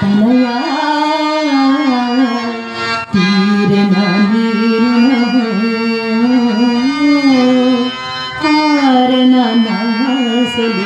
కనయా తీరన కారణ నాసలు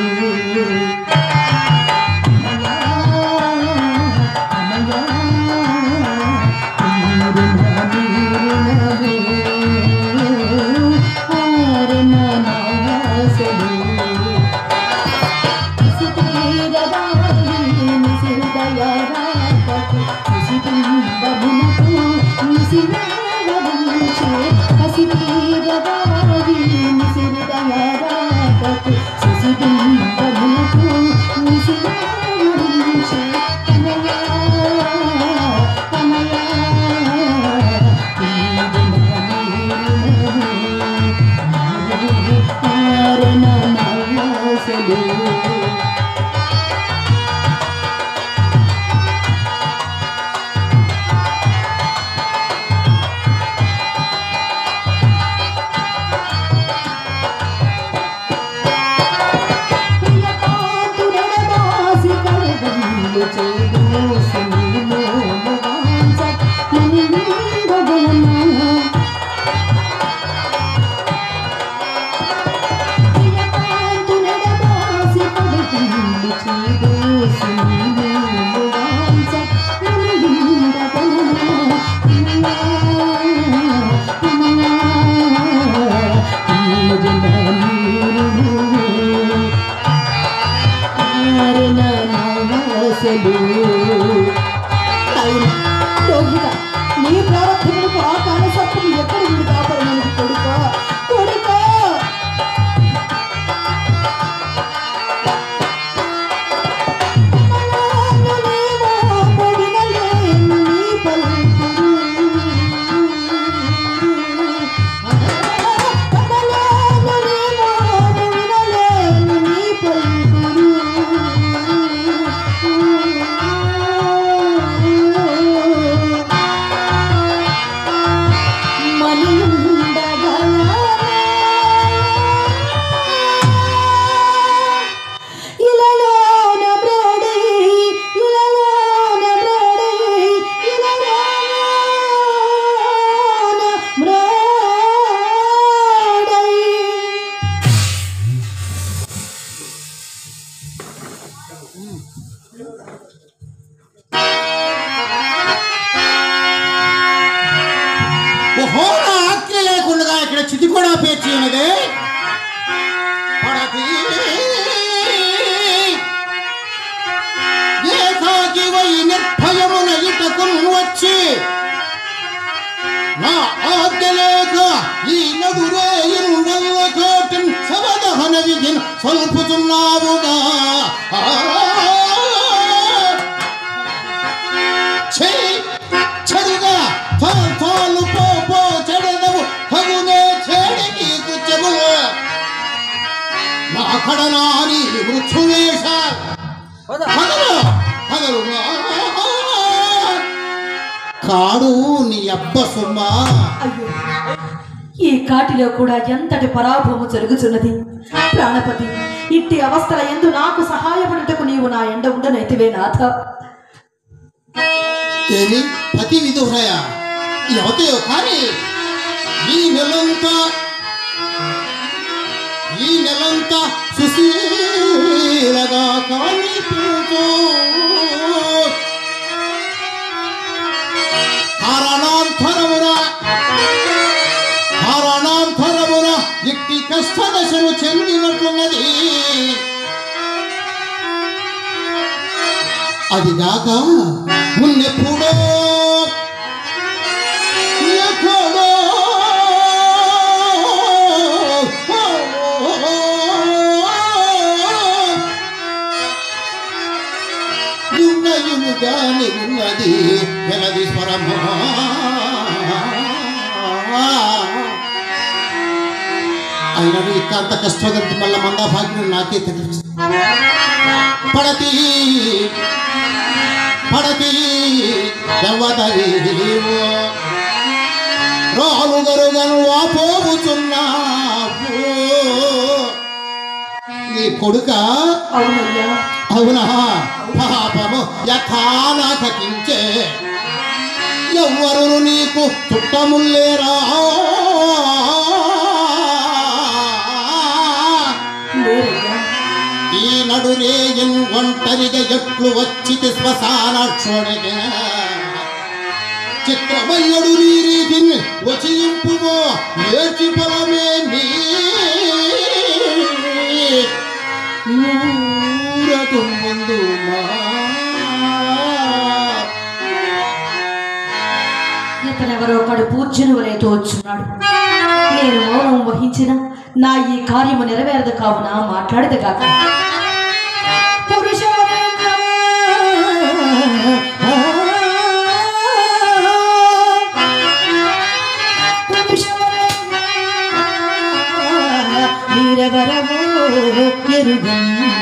నీ ప్రారంభములకు ఆ కాలసత్వం ఎక్కడ విడి కాపాడమని కొడుక కొడుక ఇలలోన బ్రోడై ఇలలోన బ్రోడై ఇలలోన బ్రోడై ఓహో నా ఆజ్ఞ లేకుండా ఇక్కడ చితి కూడా పేర్చి ఉన్నది పడతి ఏకాకి వై నిర్భయమున ఇటకు వచ్చి నా ఆజ్ఞ లేక ఈ నదురేయును వల్ల కోటిన్ సవదహన విధిన్ సల్పుతున్నావుగా ఆ చెయ్యి చెడుగా తాల్ తాలు పో పో చెడదవు హగునే చెడికి కృత్యము నా కడనాని మృత్యువేష కదలు కదలు కాడు నీ అబ్బ సుమ్మా అయ్యో ఈ కాటిలో కూడా ఎంతటి పరాభవము జరుగుతున్నది ప్రాణపతి ఇట్టి అవస్థల ఎందు నాకు సహాయపడుటకు నీవు నా ఎండ ఉండనైతివే నాథ ఏమి పతి విదుహయ ఎవతయో కానీ ఈ నెలంతా ఈ నెలంతా సుశీలగా కనిపించు కారణాంతరమున కారణాంతరమున ఇట్టి కష్టదశను చెందినట్లున్నది అదిగాక మున్నెప్పుడో ఎక్కడో యున్నయునుగాని ఉన్నది వెనది స్వరమా అయినను ఇక్కంత కష్టం మళ్ళా మందా భాగ్యం నాకే తెలుసు పడతి పడతి దేవతలీవు రాలు గరుగను వాపోవుచున్నావు నీ కొడుక అవునయ్యా అవునా పాపము యథానాథకించే ఎవ్వరు నీకు చుట్టముల్లేరా లేరయ్యా ఈ నడురేయన్ ఒంటరిగా ఎట్లు వచ్చితి శ్మశానాక్షోడగా చిత్రమయ్యడు నీ రీతిని వచింపుమో ఏడ్చి ఫలమే నీ ఊరటు ముందు మా ఇతనెవరో ఒకడు పూజ్యుని వలె తోచున్నాడు నేను మౌనం వహించిన నా ఈ కార్యము నెరవేరదు కావున మాట్లాడదు కాక పురుషవరేణ్య. పురుషవరేణ్య. మీరెవరవో ఎరుగు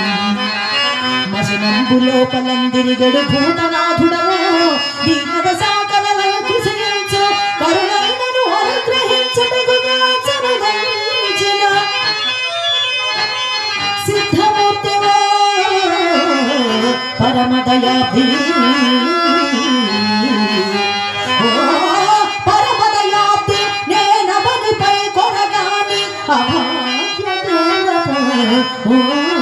మసనంబు లోపలందిరిగడు భూతనాథుడము దీనద సాకలలయ కుసగించు కరుణైనను అనుగ్రహించుటకుగా చనుదంచిన సిద్ధమూర్తివో పరమదయాభి ఓ పరమదయాబ్ది నేనవనిపై కొరగాని అభాగ్య దేవత ఓ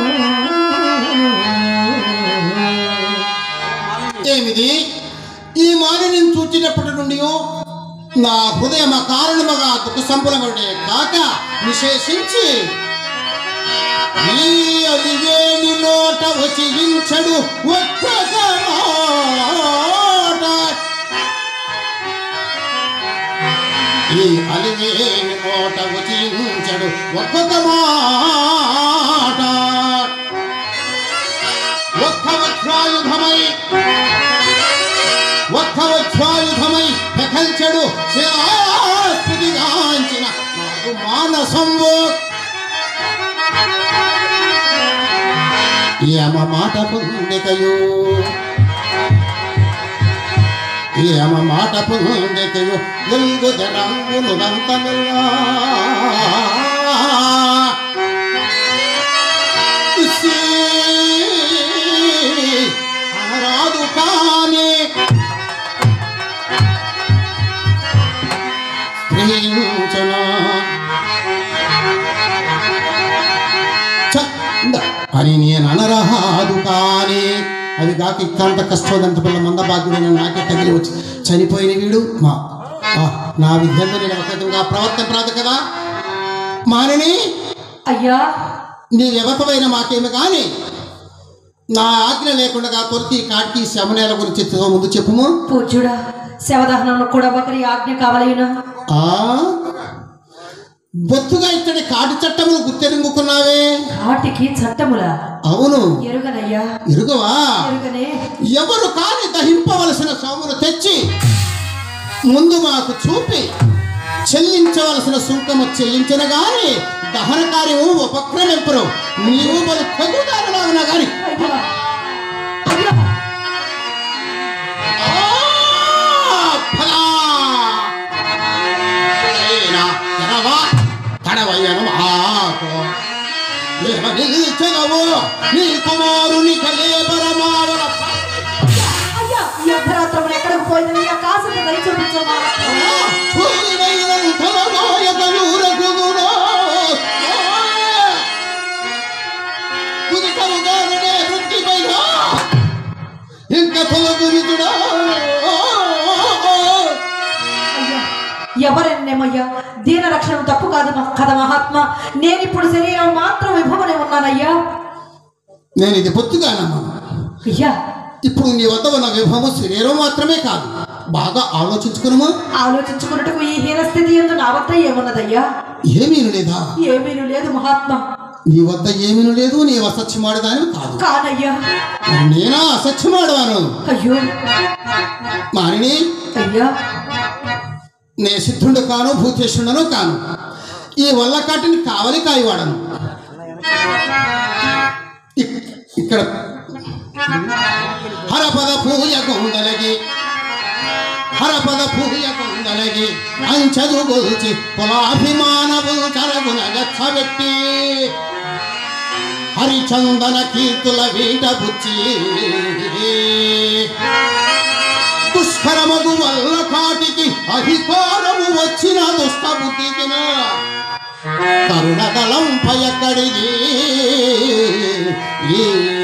ఏమిది ఈ మాలిని చూచినప్పటి నుండి నా హృదయం కారణముగా దుఃఖ సంపులమడే కాక విశేషించి ఈ అలివేణి నోట వచించడు ఒక్కొక్క మాట ఈ అలివేణి నోట వచించడు ఒక్కొక్క మాట ఒక్క వజ్రాయుధమై ఒక్క వజ్రాయుధమై పెకల్చెడు శిలాస్పతిగాంచిన నాకు మానసంబో యమ మాట పొందికయు యమ మాట పొందికయు ఎల్గు జరంగులు దంతమిల్లా అనరాదు కానీ స్త్రీంచన చంద అని నేను అనరహాదు కానీ అది కాక ఇక్కంత కష్టోదంత పిల్ల మంద భాగ్యుడైన నాకే తగిలి వచ్చి చనిపోయిన వీడు మా ఆ, నా విద్యంతో నేను ఒక విధంగా ప్రవర్తన రాదు కదా మానిని అయ్యా నీ వ్యవతమైన మాకేమి కానీ నా ఆజ్ఞ లేకుండా తొలికి కాటికి శమనేల గురించి ఎంతో ముందు చెప్పుము పూజ్యుడా శవదహనంలో కూడా ఒకరి ఆజ్ఞ కావాలయ్యునా ఆ బొత్తుగా ఇక్కడి కాటి చట్టములు గుర్తెరింగుకున్నావే వాటికి చట్టములా అవును ఎరుగనయ్యా ఎరుగవా ఎరుగనే ఎవరు కాని దహింపవలసిన సోములు తెచ్చి ముందు మాకు చూపి చెల్లించవలసిన సుంకము చెల్లించిన గాని దహన కార్యము ఉపక్రమింపరు నీవు బలు తగుదారులా ఉన్నా గాని అయ్యా అయ్యా ఆ, ఫలా! ఫలైన తెరవ తడవయ్యను మాకు లేవ నిల్చెదవు నీ కుమారుని కలేబరమావర అయ్యా ఈ అర్ధరాత్రములు ఎక్కడికి పోయింది నీ కాసిన దయ చూపించమా ఇంకా తొలగురుతుడా అయ్యా ఎవరెన్నేమయ్యా దీన రక్షణ తప్పు కాదు మ- కదా మహాత్మా నేను ఇప్పుడు శరీరం మాత్రం విభవనే ఉన్నానయ్యా నేను ఇది పొత్తుగా నమ్మను అయ్యా ఇప్పుడు నీ వద్ద ఉన్న విభవము శరీరం మాత్రమే కాదు బాగా ఆలోచించుకునమా ఆలోచించుకున్నట్టుకు ఈ హీనస్థితి ఎందు నా వద్ద ఏమున్నదయ్యా ఏమీ లేదా ఏమీను లేదు మహాత్మా నీ వద్ద ఏమీ లేదు నీ అసత్యమాడదాని కాదు కానయ్యా మరి నేనా అసత్యమాడవాను అయ్యో మారిని అయ్యా నే సిద్ధుడు కాను భూతేశ్వరుడను కాను ఈ వల్ల కాటిని కావలి కాయవాడను ఇక్- ఇక్కడ హరపద పూయ కొందలగి హరపద పూయ కొందలగి అంచదు గొల్చి కులాభిమానము చరగున గచ్చబెట్టి హరిచందన కీర్తుల వీట బుచ్చి దుష్కరమగు వల్ల కాటికి అధికారము వచ్చిన దుష్ట బుద్ధికి కరుణదలం పయకడిగి ఈ